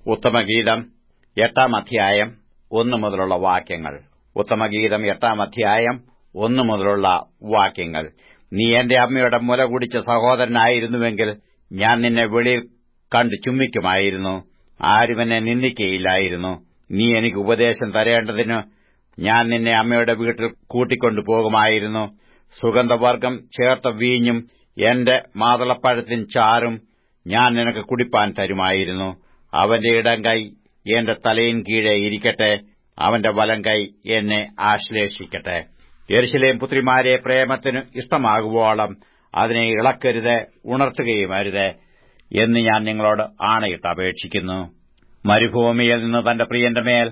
ഉത്തമഗീതം എട്ടാം അധ്യായം ഒന്നു മുതലുള്ള വാക്യങ്ങൾ ഉത്തമഗീതം എട്ടാം അധ്യായം ഒന്നു മുതലുള്ള വാക്യങ്ങൾ നീ എന്റെ അമ്മയുടെ മുല കുടിച്ച സഹോദരനായിരുന്നുവെങ്കിൽ ഞാൻ നിന്നെ വെളിയിൽ കണ്ടു ചുംബിക്കുമായിരുന്നു ആരും എന്നെ നിന്ദിക്കയില്ലായിരുന്നു നീ എനിക്ക് ഉപദേശം തരേണ്ടതിന് ഞാൻ നിന്നെ അമ്മയുടെ വീട്ടിൽ കൂട്ടിക്കൊണ്ടു പോകുമായിരുന്നു സുഗന്ധവർഗം ചേർത്ത വീഞ്ഞും എന്റെ മാതളപ്പഴത്തിൻ ചാറും ഞാൻ നിനക്ക് കുടിപ്പാൻ തരുമായിരുന്നു അവന്റെ ഇടം കൈ എന്റെ തലയിൻ കീഴെ ഇരിക്കട്ടെ അവന്റെ വലം കൈ എന്നെ ആശ്ലേഷിക്കട്ടെ യെരുശലേം പുത്രിമാരെ പ്രേമത്തിന് ഇഷ്ടമാകുവോളം അതിനെ ഇളക്കരുത് ഉണർത്തുകയുമരുത് എന്ന് ഞാൻ നിങ്ങളോട് ആണയിട്ട് അപേക്ഷിക്കുന്നു മരുഭൂമിയിൽ നിന്ന് തന്റെ പ്രിയന്റെ മേൽ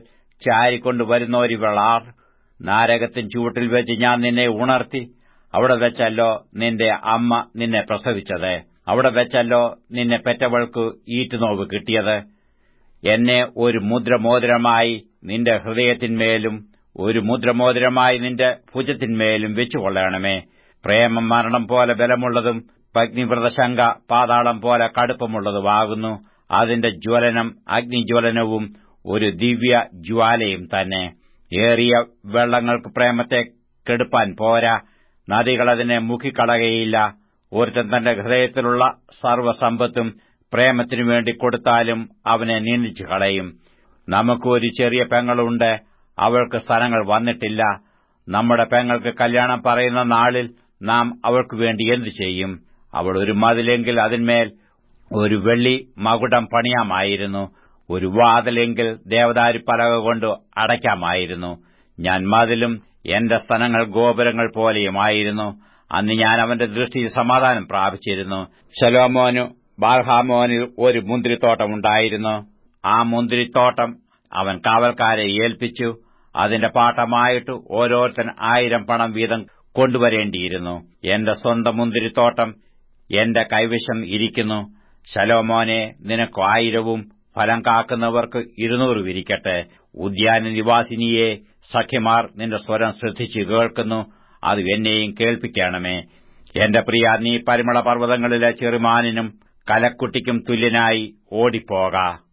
ചാരിക്കൊണ്ടുവരുന്നോരിവളാർ നാരകത്തിൻ ചുവട്ടിൽ വെച്ച് ഞാൻ നിന്നെ ഉണർത്തി അവിടെ വെച്ചല്ലോ നിന്റെ അമ്മ നിന്നെ പ്രസവിച്ചത് അവിടെ വെച്ചല്ലോ നിന്നെ പെറ്റവൾക്ക് ഈറ്റുനോവ് കിട്ടിയത് എന്നെ ഒരു മുദ്രമോതിരമായി നിന്റെ ഹൃദയത്തിന്മേലും ഒരു മുദ്രമോതിരമായി നിന്റെ ഭുജത്തിന്മേലും വെച്ചുകൊള്ളണമേ പ്രേമം മരണം പോലെ ബലമുള്ളതും പഗ്നിവ്രതശങ്ക പാതാളം പോലെ കടുപ്പമുള്ളതുമാകുന്നു അതിന്റെ ജ്വലനം അഗ്നിജ്വലനവും ഒരു ദിവ്യ ജ്വാലയും തന്നെ ഏറിയ വെള്ളങ്ങൾക്ക് പ്രേമത്തെ കെടുപ്പാൻ പോരാ നദികൾ അതിനെ മുക്കിക്കളകയില്ല ഒരുത്തൻ തന്റെ ഹൃദയത്തിലുള്ള സർവ്വസമ്പത്തും പ്രേമത്തിനു വേണ്ടി കൊടുത്താലും അവനെ നിന്ദിച്ചു കളയും നമുക്ക് ഒരു ചെറിയ പെങ്ങളുണ്ട് അവൾക്ക് സ്ഥലങ്ങൾ വന്നിട്ടില്ല നമ്മുടെ പെങ്ങൾക്ക് കല്യാണം പറയുന്ന നാളിൽ നാം അവൾക്കു വേണ്ടി എന്തു ചെയ്യും അവൾ ഒരു മതിലെങ്കിൽ അതിന്മേൽ ഒരു വെള്ളി മകുടം പണിയാമായിരുന്നു ഒരു വാതിലെങ്കിൽ ദേവദാരി പലക കൊണ്ട് അടയ്ക്കാമായിരുന്നു ഞാൻ മതിലും എന്റെ സ്ഥലങ്ങൾ ഗോപുരങ്ങൾ പോലെയുമായിരുന്നു അന്ന് ഞാൻ അവന്റെ ദൃഷ്ടിയിൽ സമാധാനം പ്രാപിച്ചിരുന്നു ശലോമോനു ബാൽഹാമോനിൽ ഒരു മുന്തിരിത്തോട്ടമുണ്ടായിരുന്നു ആ മുന്തിരിത്തോട്ടം അവൻ കാവൽക്കാരെ ഏൽപ്പിച്ചു അതിന്റെ പാട്ടമായിട്ട് ഓരോരുത്തൻ ആയിരം പണം വീതം കൊണ്ടുവരേണ്ടിയിരുന്നു എന്റെ സ്വന്തം മുന്തിരിത്തോട്ടം എന്റെ കൈവശം ഇരിക്കുന്നു ശലോമോനെ നിനക്ക് ആയിരവും ഫലം കാക്കുന്നവർക്ക് ഇരുന്നൂറ് വിരിക്കട്ടെ ഉദ്യാന നിവാസിനിയെ സഖ്യമാർ നിന്റെ സ്വരം ശ്രദ്ധിച്ചു കേൾക്കുന്നു അത് എന്നെയും കേൾപ്പിക്കണമേ എന്റെ പ്രിയ നീ പരിമള പർവ്വതങ്ങളിലെ ചെറുമാനിനും കലക്കുട്ടിക്കും തുല്യനായി ഓടിപ്പോക